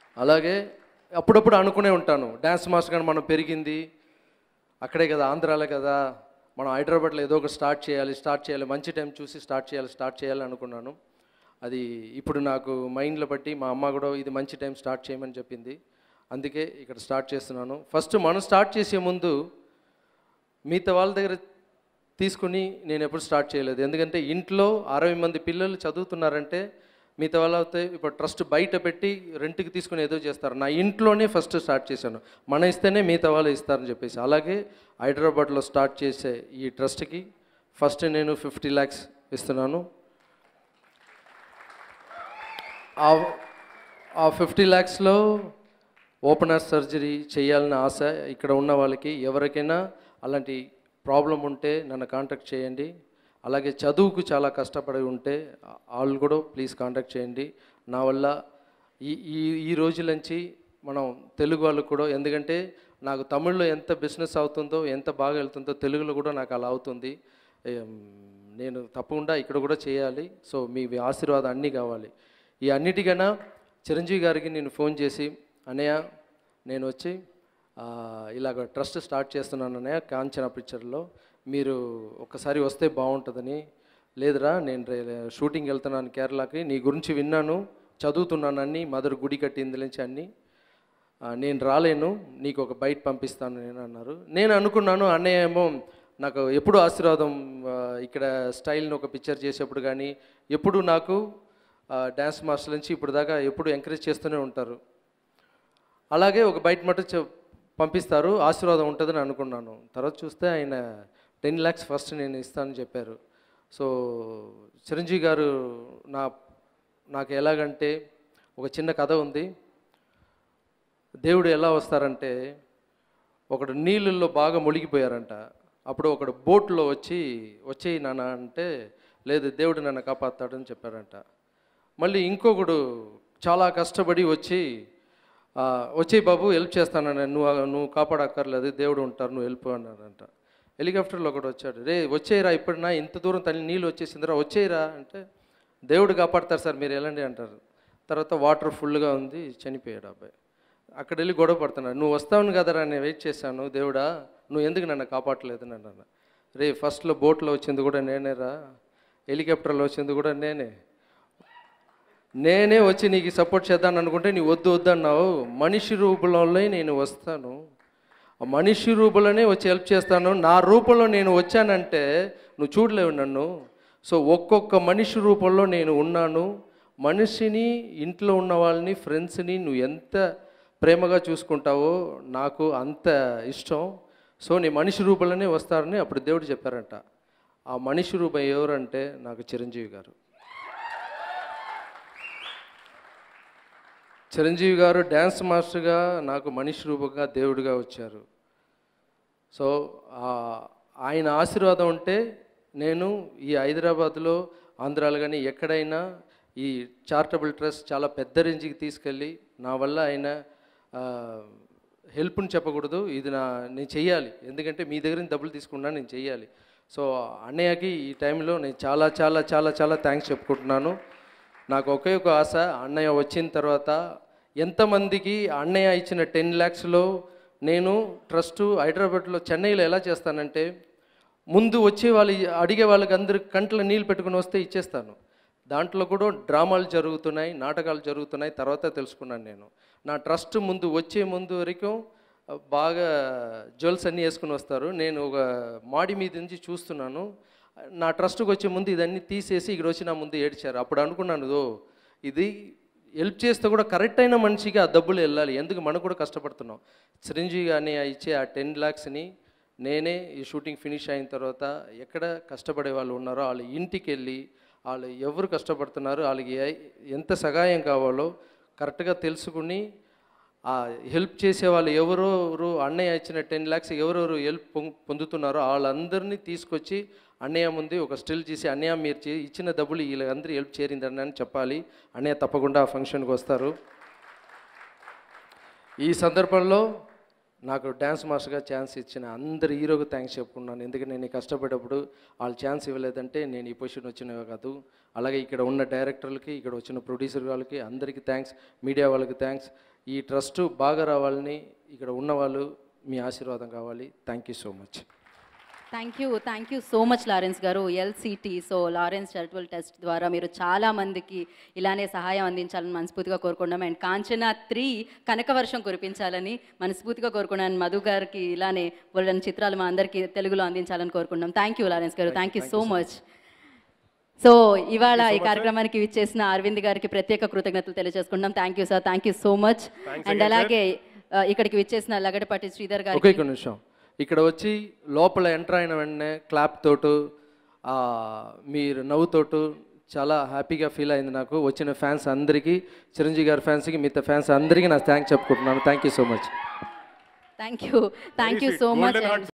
అలాగే అప్పుడప్పుడు అనుకునే ఉంటాను డ్యాన్స్ మాస్టర్ కానీ మనం పెరిగింది అక్కడే కదా ఆంధ్రాలే కదా మనం హైదరాబాద్లో ఏదో ఒకటి స్టార్ట్ చేయాలి స్టార్ట్ చేయాలి మంచి టైం చూసి స్టార్ట్ చేయాలి స్టార్ట్ చేయాలి అనుకున్నాను అది ఇప్పుడు నాకు మైండ్లో బట్టి మా అమ్మ కూడా ఇది మంచి టైం స్టార్ట్ చేయమని చెప్పింది అందుకే ఇక్కడ స్టార్ట్ చేస్తున్నాను ఫస్ట్ మనం స్టార్ట్ చేసే ముందు మిగతా వాళ్ళ దగ్గర తీసుకుని నేను ఎప్పుడు స్టార్ట్ చేయలేదు ఎందుకంటే ఇంట్లో అరవై మంది పిల్లలు చదువుతున్నారంటే మిగతా వాళ్ళు అయితే ఇప్పుడు ట్రస్ట్ బయట పెట్టి రెంట్కి తీసుకుని ఏదో చేస్తారు నా ఇంట్లోనే ఫస్ట్ స్టార్ట్ చేశాను మన ఇస్తేనే మిగతా వాళ్ళు ఇస్తారని చెప్పేసి అలాగే హైదరాబాద్లో స్టార్ట్ చేసే ఈ ట్రస్ట్కి ఫస్ట్ నేను ఫిఫ్టీ ల్యాక్స్ ఇస్తున్నాను ఆ- ఆ ఫిఫ్టీ ల్యాక్స్లో ఓపెనర్ సర్జరీ చేయాలని ఆశ ఇక్కడ ఉన్న వాళ్ళకి ఎవరికైనా అలాంటి ప్రాబ్లం ఉంటే నన్ను కాంటాక్ట్ చేయండి అలాగే చదువుకు చాలా కష్టపడి ఉంటే ఆ- వాళ్ళు కూడా ప్లీజ్ కాంటాక్ట్ చేయండి నా వల్ల ఈ ఈ ఈ రోజుల నుంచి మనం తెలుగు వాళ్ళకు కూడా ఎందుకంటే నాకు తమిళ్లో ఎంత బిజినెస్ అవుతుందో ఎంత బాగా వెళ్తుందో తెలుగులో కూడా నాకు అలా అవుతుంది ఏం, నేను తప్పకుండా ఇక్కడ కూడా చేయాలి సో మీ ఆశీర్వాదం అన్నీ కావాలి ఈ అన్నిటికన్నా చిరంజీవి గారికి నేను ఫోన్ చేసి అన్నయ్య నేను వచ్చి ఆ, ఇలాగ ట్రస్ట్ స్టార్ట్ చేస్తున్నాను అన్నయ్య కాంచన పిక్చర్లో మీరు ఒక్కసారి వస్తే బాగుంటుందని లేదురా నేను రే షూటింగ్ వెళ్తున్నాను కేరళకి నీ గురించి విన్నాను చదువుతున్నాను అన్ని మదర్ గుడి కట్టింది నుంచి అన్నీ ఆ, నేను రాలేను నీకు ఒక బయట పంపిస్తాను నేను అన్నారు నేను అనుకున్నాను అన్నయ్య ఏమో నాకు ఎప్పుడు ఆశీర్వాదం ఆ, ఇక్కడ స్టైల్ని ఒక పిక్చర్ చేసేప్పుడు కానీ ఎప్పుడు నాకు డ్యాన్స్ మాస్టర్ నుంచి ఇప్పుడు దాకా ఎప్పుడు ఎంకరేజ్ చేస్తూనే ఉంటారు అలాగే ఒక బయట మటు చె- పంపిస్తారు ఆశీర్వాదం ఉంటుందని అనుకున్నాను తర్వాత చూస్తే ఆయన టెన్ ల్యాక్స్ ఫస్ట్ నేను ఇస్తానని చెప్పారు సో చిరంజీవి గారు నా నాకు ఎలాగంటే ఒక చిన్న కథ ఉంది దేవుడు ఎలా వస్తారంటే ఒకడు నీళ్ళల్లో బాగా మునిగిపోయారంట అప్పుడు ఒకడు బోట్లో వచ్చి వచ్చేయి నాన్న అంటే లేదు దేవుడు నన్ను కాపాస్తాడని చెప్పారంట మళ్ళీ ఇంకొకడు చాలా కష్టపడి వచ్చి "ఆ, వచ్చేయి బాబు హెల్ప్ చేస్తానని నువ్వు నువ్వు కాపాడక్కర్లేదు దేవుడు ఉంటారు నువ్వు వెళ్ళిపో అన్నారంట హెలికాప్టర్లో ఒకడు వచ్చాడు రే వచ్చేయరా ఇప్పుడునా ఇంత దూరం తల్లి నీళ్ళు వచ్చేసిందిరా వచ్చేయరా అంటే దేవుడు కాపాడతారు సార్ మీరు వెళ్ళండి అంటారు తర్వాత వాటర్ ఫుల్గా ఉంది చనిపోయాడు అబ్బాయి అక్కడ వెళ్ళి గొడవ పడుతున్నాడు నువ్వు వస్తావును కదరా నేను వెయిట్ చేశాను దేవుడా నువ్వు ఎందుకు నన్ను కాపాడలేదు అని అన్నాను రే ఫస్ట్లో బోట్లో వచ్చింది కూడా నేనేరా హెలికాప్టర్లో వచ్చింది కూడా నేనే నేనే వచ్చి నీకు సపోర్ట్ చేద్దాను అనుకుంటే నీ వద్దు వద్దు అన్నావు మనిషి రూపంలో నేను వస్తాను ఆ మనిషి రూపంలోనే వచ్చి హెల్ప్ చేస్తాను నా రూపంలో నేను వచ్చానంటే నువ్వు చూడలేవు నన్ను సో ఒక్కొక్క మనిషి రూపంలో నేను ఉన్నాను మనిషిని ఇంట్లో ఉన్న వాళ్ళని ఫ్రెండ్స్ని నువ్వు ఎంత ప్రేమగా చూసుకుంటావో నాకు అంత ఇష్టం సో నీ మనిషి రూపంలోనే వస్తారని అప్పుడు దేవుడు చెప్పారంట ఆ మనిషి రూపం ఎవరంటే నాకు చిరంజీవి గారు చిరంజీవి గారు డ్యాన్స్ మాస్టర్గా నాకు మనిషి రూపంగా దేవుడిగా వచ్చారు సో ఆ- ఆయన ఆశీర్వాదం ఉంటే నేను ఈ హైదరాబాద్లో ఆంధ్రాలో కానీ ఎక్కడైనా ఈ చారిటబుల్ ట్రస్ట్ చాలా పెద్ద రేంజ్కి తీసుకెళ్ళి నా వల్ల ఆయన ఆ, హెల్ప్ని చెప్పకూడదు ఇది నా నేను చెయ్యాలి ఎందుకంటే మీ దగ్గర నుంచి డబ్బులు తీసుకున్నా నేను చెయ్యాలి సో అన్నయ్యకి ఈ టైంలో నేను చాలా చాలా చాలా చాలా థ్యాంక్స్ చెప్పుకుంటున్నాను నాకు ఒకే ఒక ఆశ అన్నయ్య వచ్చిన తర్వాత ఎంతమందికి అన్నయ్య ఇచ్చిన టెన్ ల్యాక్స్లో నేను ట్రస్ట్ హైదరాబాద్లో చెన్నైలో ఎలా చేస్తానంటే ముందు వచ్చే వాళ్ళు అడిగే వాళ్ళకి అందరికి కంట్లో నీళ్ళు పెట్టుకుని వస్తే ఇచ్చేస్తాను దాంట్లో కూడా డ్రామాలు జరుగుతున్నాయి నాటకాలు జరుగుతున్నాయి తర్వాత తెలుసుకున్నాను నేను నా ట్రస్ట్ ముందు వచ్చే ముందు వరకు ఆ, బాగా జ్యువెల్స్ అన్నీ వేసుకుని వస్తారు నేను ఒక మాడి మీద నుంచి చూస్తున్నాను నా ట్రస్ట్కి వచ్చే ముందు ఇదన్నీ తీసేసి ఇక్కడ వచ్చి నా ముందు ఏడ్చారు అప్పుడు అనుకున్నాను "ఓ, ఇది హెల్ప్ చేస్తే కూడా కరెక్ట్ అయిన మనిషికి ఆ డబ్బులు వెళ్ళాలి ఎందుకు మనం కూడా కష్టపడుతున్నాం చిరంజీవి గారిని ఆ ఇచ్చే ఆ టెన్ ల్యాక్స్ని నేనే ఈ షూటింగ్ ఫినిష్ అయిన తర్వాత ఎక్కడ కష్టపడే వాళ్ళు ఉన్నారో వాళ్ళ ఇంటికి వెళ్ళి వాళ్ళు ఎవరు కష్టపడుతున్నారు వాళ్ళకి ఏ- ఎంత సహాయం కావాలో కరెక్ట్గా తెలుసుకుని ఆ హెల్ప్ చేసే వాళ్ళు ఎవరెవరు అన్నయ్య ఇచ్చిన టెన్ ల్యాక్స్ ఎవరెవరు హెల్ప్ పొం- పొందుతున్నారో వాళ్ళందరినీ తీసుకొచ్చి అన్నయ్య ముందు ఒక స్టిల్ చేసి అన్నయ్య మీరు చే- ఇచ్చిన డబ్బులు వీళ్ళందరూ హెల్ప్ చేరిందని అని చెప్పాలి అన్నయ్య తప్పకుండా ఆ ఫంక్షన్కి వస్తారు ఈ సందర్భంలో నాకు డ్యాన్స్ మాస్టర్గా ఛాన్స్ ఇచ్చిన అందరి హీరోకి థ్యాంక్స్ చెప్పుకున్నాను ఎందుకంటే నేను కష్టపడేటప్పుడు వాళ్ళు ఛాన్స్ ఇవ్వలేదంటే నేను ఈ పొజిషన్ వచ్చినవి కాదు అలాగే ఇక్కడ ఉన్న డైరెక్టర్లకి ఇక్కడ వచ్చిన ప్రొడ్యూసర్ వాళ్ళకి అందరికీ థ్యాంక్స్ మీడియా వాళ్ళకి థ్యాంక్స్ ఈ ట్రస్ట్ బాగా రావాలని ఇక్కడ ఉన్నవాళ్ళు మీ ఆశీర్వాదం కావాలి thank you so much thank you thank you so much Lawrence గారు LCT so Lawrence charitable trust ద్వారా మీరు చాలా మందికి ఇలానే సహాయం అందించాలని మనస్ఫూర్తిగా కోరుకున్నాం అండ్ కాంచనా త్రీ కనకవర్షం కురిపించాలని మనస్ఫూర్తిగా కోరుకున్నాను మధు గారికి ఇలానే వాళ్ళ చిత్రాలు మా అందరికీ తెలుగులో అందించాలని కోరుకున్నాం థ్యాంక్ యూ లారెన్స్ గారు thank you so much so ఇవాళ ఈ కార్యక్రమానికి విచ్చేసిన అరవింద్ గారికి ప్రత్యేక కృతజ్ఞతలు తెలియజేసుకుంటున్నాం thank you sir thank you so much and అలాగే ఆ, ఇక్కడికి విచ్చేసిన లగడపాటి శ్రీధర్ గారికి ఒకే ఒక నిమిషం ఇక్కడ వచ్చి లోపల ఎంటర్ అయిన వెంటనే క్లాప్ తోటు ఆ, మీరు నవ్వుతోటు చాలా హ్యాపీగా ఫీల్ అయింది నాకు వచ్చిన ఫ్యాన్స్ అందరికీ చిరంజీవి గారి ఫ్యాన్స్కి మిగతా ఫ్యాన్స్ అందరికీ నా థ్యాంక్స్ చెప్పుకుంటున్నాను thank you so much thank you thank you so much